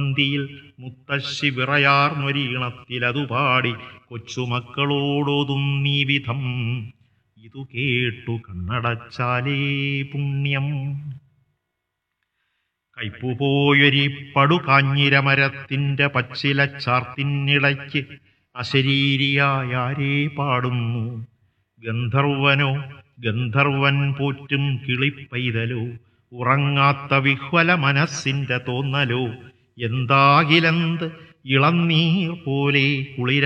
പൂപ്പന്തിയിൽ മുത്തശ്ശി വിറയാർന്നൊരീണത്തിലതു പാടി കൊച്ചുമക്കളോടൊതുന്നീ വിധം ഇതു കേട്ടു കണ്ണടച്ചാലേ പുണ്യം കൈപ്പുപോയൊരി പടുകാഞ്ഞിരമരത്തിൻ്റെ പച്ചില ചാർത്തിനിടയ്ക്ക് അശരീരിയായ ആരേ പാടുന്നു ഗന്ധർവനോ ഗന്ധർവൻ പോറ്റും കിളിപ്പൈതലോ ഉറങ്ങാത്ത വിഹ്വല മനസ്സിൻ്റെ തോന്നലോ എന്താകിലെന്ത് ഇളനീർ പോലെ കുളിര